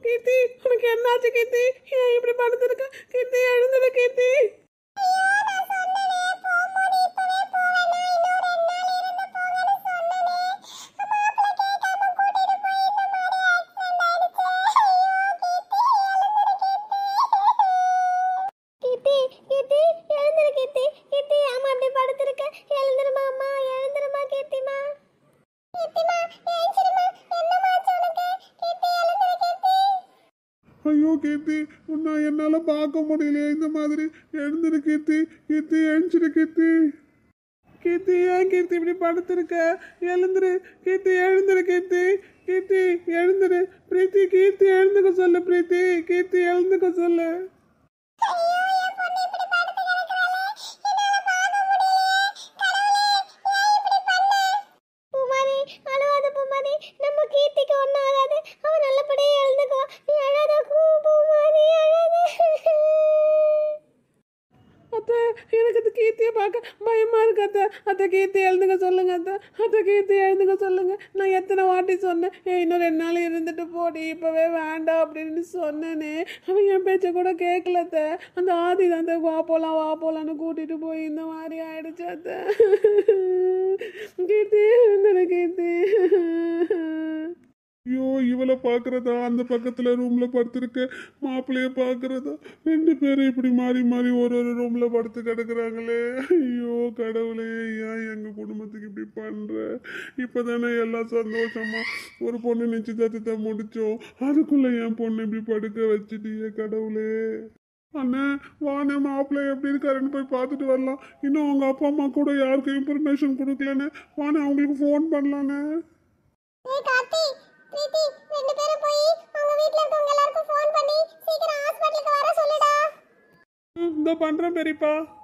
கீர்த்தி உனக்கு என்னாச்சு கீர்த்தி ஏன் இப்படி படுத்திருக்க கீர்த்தி எழுந்துடு கீர்த்தி கீர்த்தி கீர்த்தி எழுந்துரு கீர்த்தி கீர்த்தி அம்மா அப்படி படுத்திருக்க எழுந்துருமா அம்மா எழுந்துருமா கீர்த்திமா கீர்த்திமா எழுந்துருமா என்னமா உனக்கு கீர்த்தி எழுந்துரு கீர்த்தி ஐயோ கீர்த்தி உன்னை என்னால பார்க்க முடியலையே இந்த மாதிரி எழுந்துரு கீர்த்தி கீர்த்தி எழுந்துரு கீர்த்தி கீர்த்தி ஏன் கீர்த்தி இப்படி படுத்திருக்க எழுந்துரு கீர்த்தி எழுந்துரு கீர்த்தி கீர்த்தி எழுந்துரு பிரீத்தி கீர்த்தி எழுந்துக்க சொல்லு பிரீத்தி கீர்த்தி எழுந்துக்க சொல்லு பூமாரி அழுவாத பூமாரி நம்ம கீர்த்திக்கு ஒன்றும் ஆகாது அவன் நல்லபடியா எழுந்துக்குவான் நீ அழாத பூ- பூமாரி அழாத அத்தை எனக்கு அது கீர்த்தியை பார்க்க பயமா இருக்கு அத்தை அத்தை கீர்த்தி எழுந்துக்க சொல்லுங்க அத்தை அத்தை கீர்த்தி எழுந்துக்க சொல்லுங்க நான் எத்தனை வாட்டி சொன்னேன் ஏய் இன்னும் ரெண்டு நாள் இருந்துட்டு போடி இப்பவே வேண்டாம் அப்படின்னு சொன்னேனே அவன் என் பேச்சை கூட கேட்கல அத்தை அந்த ஆதி தான் அத்தை வா போலாம் வா போலான்னு கூட்டிட்டு போய் இந்த மாதிரி ஆயிடுச்சு அத்தை கீர்த்தி எழுந்துரு கீர்த்தி ஐயோ இவளை பார்க்கறதா அந்த பக்கத்துல ரூம்ல படுத்திருக்க மாப்பிள்ளைய பார்க்கறதா ரெண்டு பேரும் இப்படி மாறி மாறி ஒரு ஒரு ரூம்ல படுத்து கிடக்குறாங்களே ஐயோ கடவுளே ஏன் எங்க குடும்பத்துக்கு இப்படி பண்ற இப்பதானே எல்லாம் சந்தோஷமா ஒரு பொண்ணு நிச்சயதார்த்தத்தை முடிச்சோம் அதுக்குள்ள என் பொண்ணு இப்படி படுக்க வச்சுட்டியே கடவுளே அண்ணே வாண்ணே மாப்பிள்ளை எப்படி இருக்காருன்னு போய் பார்த்துட்டு வரலாம் இன்னும் அவங்க அப்பா அம்மா கூட யாருக்கும் இன்ஃபர்மேஷன் கொடுக்கலன்னு வாண்ணே அவங்களுக்கு ஃபோன் பண்ணலாண்ணே ஏய் கார்த்தி பிரீத்தி ரெண்டு பேரும் போய் அவங்க வீட்ல இருக்கவங்க எல்லாருக்கும் ஃபோன் பண்ணி சீக்கிரம் ஹாஸ்பிடலுக்கு வர சொல்லுடா இந்த பண்றேன் பெரியப்பா